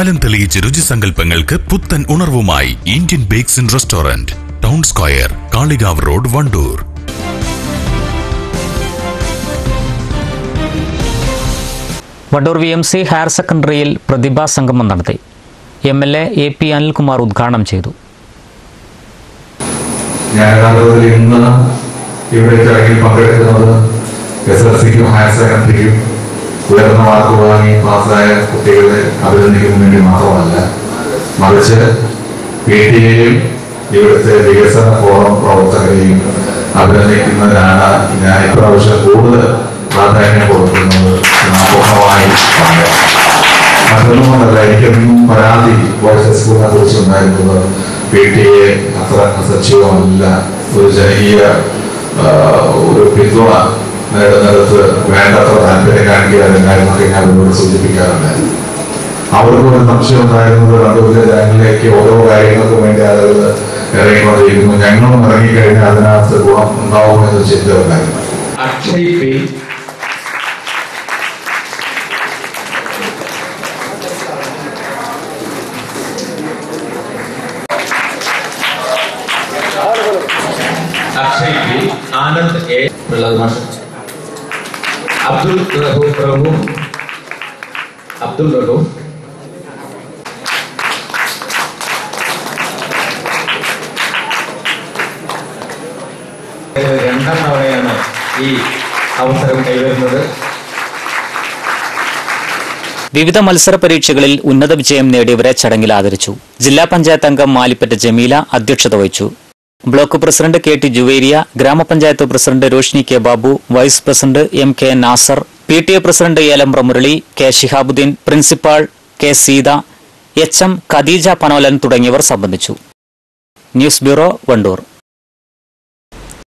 കാലം തെളിയിച്ച രുചിസങ്കല്പങ്ങൾക്ക് പുത്തൻ ഉണർവുമായി Indian bakes and restaurant town square Kalikavu road Wandoor Wandoor V M C higher സെക്കൻഡറിയിൽ പ്രതിഭാ സംഗമം നടത്തി M L A A P Anilkumar ഉദ്ഘാടനം ചെയ്തു ഞാൻ കണ്ടതിൽ ഇന്ന് ഇവിടെ ചടങ്ങിൽ പങ്കെടുക്കുന്നത് എസ് എൽ സിക്കും ഹയർ സെക്കൻഡറിക്കും ഉയർന്ന മാർക്ക് വാങ്ങി പാസ്സായ കുട്ടികളെ അഭിനന്ദിക്കുന്നതിന് വേണ്ടി മാത്രമല്ല മറിച്ച് പി ടി എയും ഇവിടുത്തെ വികസന ഫോറം പ്രവർത്തകരെയും അഭിനന്ദിക്കുന്നതിനാണ് ഞാൻ ഇപ്രാവശ്യം കൂടുതൽ പ്രാധാന്യം കൊടുക്കുന്നത് നാമൂഹമായി പറയാം മറ്റൊന്നുമല്ല എനിക്കൊന്നും പരാതി വോയിസ് സ്കൂളിനെ കുറിച്ച് ഉണ്ടായിരുന്നത് പി ടി എ അത്ര സജീവമല്ല ഒരു ജനകീയ ആ, ഒരു പിന്തുണ നേടുന്നിടത്ത് വേണ്ടത്ര താല്പര്യം കാണിക്കാറുണ്ടായിരുന്നൊക്കെ ഞാൻ അവരോട് സൂചിപ്പിക്കാറുണ്ടായിരുന്നു അവർക്ക് ഒരു സംശയം ഉണ്ടായിരുന്നത് കണ്ടൂരിലെ ജനങ്ങളിലേക്ക് ഓരോ കാര്യങ്ങൾക്കും വേണ്ടി ആളുകൾ ഇറങ്ങിക്കൊണ്ടിരിക്കുന്നു ഞങ്ങളും ഇറങ്ങിക്കഴിഞ്ഞാൽ അതിനകത്ത് ഗുണം ഉണ്ടാവുമെന്ന് ചിന്ത ഉണ്ടായിരുന്നു അക്ഷയ് പേ അക്ഷയ് പി ആനന്ദ് എ പ്രഹ്ലാദ് മാഷ് അബ്ദുൽ റഹു പ്രഭു അബ്ദുൽ റഹു ഏഹ് രണ്ടാം തവണയാണ് ഈ അവസരം കൈവരുന്നത് വിവിധ മത്സര പരീക്ഷകളിൽ ഉന്നത വിജയം നേടിയവരെ ചടങ്ങിൽ ആദരിച്ചു ജില്ലാ പഞ്ചായത്ത് അംഗം മാലിപ്പറ്റ ജമീല അധ്യക്ഷത വഹിച്ചു block president K T Juvairiya ഗ്രാമപഞ്ചായത്ത് president Roshni K Babu vice president M K Nasar P T A president Elambra Murali K Shihabuddin principal K Seetha H M Khadeeja Panolan തുടങ്ങിയവർ സംബന്ധിച്ചു ന്യൂസ് ബ്യൂറോ വണ്ടൂർ